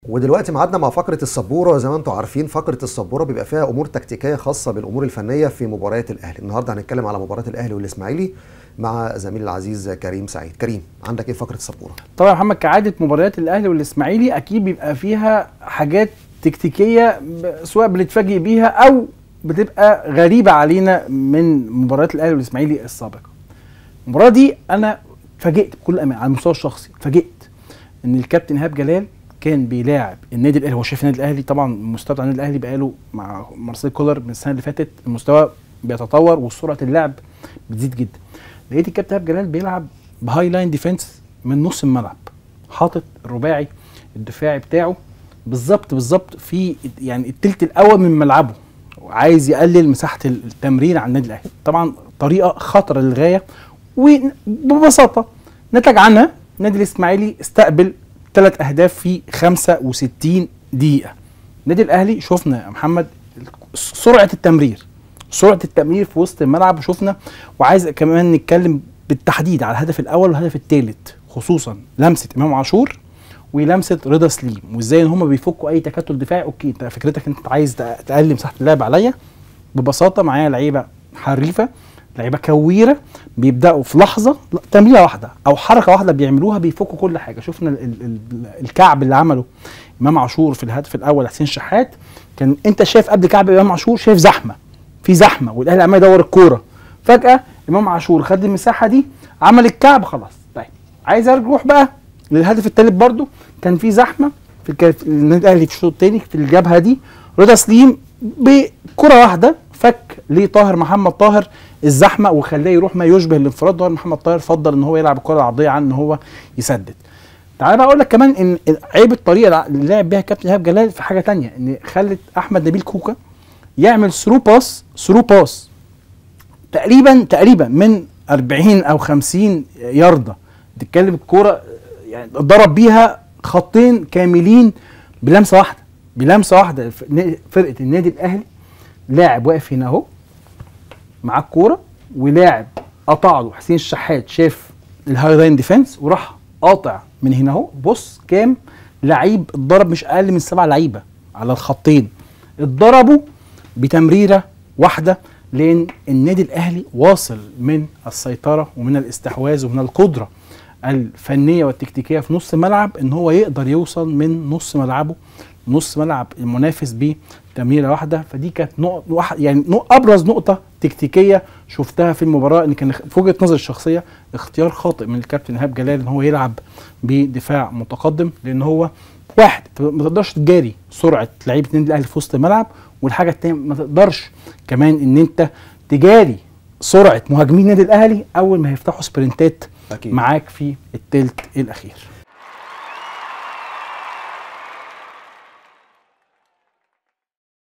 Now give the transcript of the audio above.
ودلوقتي معادنا مع فقره السبوره زي ما انتم عارفين فقره السبوره بيبقى فيها امور تكتيكيه خاصه بالامور الفنيه في مباريات الاهلي النهارده هنتكلم على مباراه الاهلي والاسماعيلي مع زميلي العزيز كريم سعيد كريم عندك ايه فقره السبوره طبعا يا محمد كعاده مباريات الاهلي والاسماعيلي اكيد بيبقى فيها حاجات تكتيكيه ب- سواء بنتفاجئ بيها او بتبقى غريبه علينا من مباريات الاهلي والاسماعيلي السابقه المباراه دي انا اتفاجئت بكل امان على المستوى الشخصي اتفاجئت ان الكابتن ايهاب جلال كان بيلاعب النادي الاهلي هو شايف النادي الاهلي طبعا المستوى بتاع النادي الاهلي بقاله مع مارسيل كولر من السنه اللي فاتت المستوى بيتطور وسرعه اللعب بتزيد جدا لقيت الكابتن ايهاب جلال بيلعب بهاي لاين ديفense من نص الملعب حاطط الرباعي الدفاعي بتاعه بالظبط بالظبط في يعني التلت الاول من ملعبه وعايز يقلل مساحه التمرير على النادي الاهلي طبعا طريقه خطره للغايه وببساطه نتج عنها النادي الاسماعيلي استقبل ثلاث اهداف في 65 دقيقه النادي الاهلي شفنا يا محمد سرعه التمرير سرعه التمرير في وسط الملعب وشفنا وعايز كمان نتكلم بالتحديد على الهدف الاول والهدف الثالث خصوصا لمسه امام عاشور ولمسه رضا سليم وازاي ان هم بيفكوا اي تكتل دفاعي اوكي انت فكرتك انت عايز تق- تقلل مساحه اللعب عليا ببساطه معايا لعيبه حريفه لعيبه كويره بيبداوا في لحظه لا، تمريره واحده او حركه واحده بيعملوها بيفكوا كل حاجه شفنا ال ال ال الكعب اللي عمله امام عاشور في الهدف الاول حسين شحات كان انت شايف قبل كعب امام عاشور شايف زحمه في زحمه والاهلي عمال يدور الكوره فجاه امام عاشور خد المساحه دي عمل الكعب خلاص طيب عايز اروح بقى للهدف الثالث برضو كان في زحمه في الك- في النادي الاهلي في الشوط الثاني في الجبهه دي رضا سليم بكره واحده فك لطاهر محمد طاهر الزحمه وخلاه يروح ما يشبه الانفراد طاهر محمد طاهر فضل ان هو يلعب الكره العرضيه عن ان هو يسدد تعالى بقى اقول لك كمان ان عيب الطريقه اللي لعب بيها كابتن ايهاب جلال في حاجه تانية ان خلت احمد نبيل كوكا يعمل ثرو باس ثرو باس تقريبا تقريبا من 40 او 50 ياردة تتكلم الكوره يعني ضرب بيها خطين كاملين بلمسه واحده بلمسه واحده ف- ن- فرقه النادي الاهلي لاعب واقف هنا اهو معاه الكوره ولاعب قطع له حسين الشحات شاف الهاي لاين ديفense وراح قاطع من هنا اهو بص كام لعيب اتضرب مش اقل من سبع لعيبه على الخطين اتضربوا بتمريره واحده لان النادي الاهلي واصل من السيطره ومن الاستحواذ ومن القدره الفنيه والتكتيكيه في نص الملعب ان هو يقدر يوصل من نص ملعبه نص ملعب المنافس بتمريره واحده فدي كانت نقط واحد يعني نق- ابرز نقطه تكتيكيه شفتها في المباراه ان كان في وجهه نظري الشخصيه اختيار خاطئ من الكابتن ايهاب جلال ان هو يلعب بدفاع متقدم لان هو واحد أنت ما تقدرش تجاري سرعه لعيبه النادي الاهلي في وسط الملعب والحاجه الثانيه ما تقدرش كمان ان انت تجاري سرعه مهاجمين النادي الاهلي اول ما هيفتحوا سبرنتات أكيد. معاك في التلت الاخير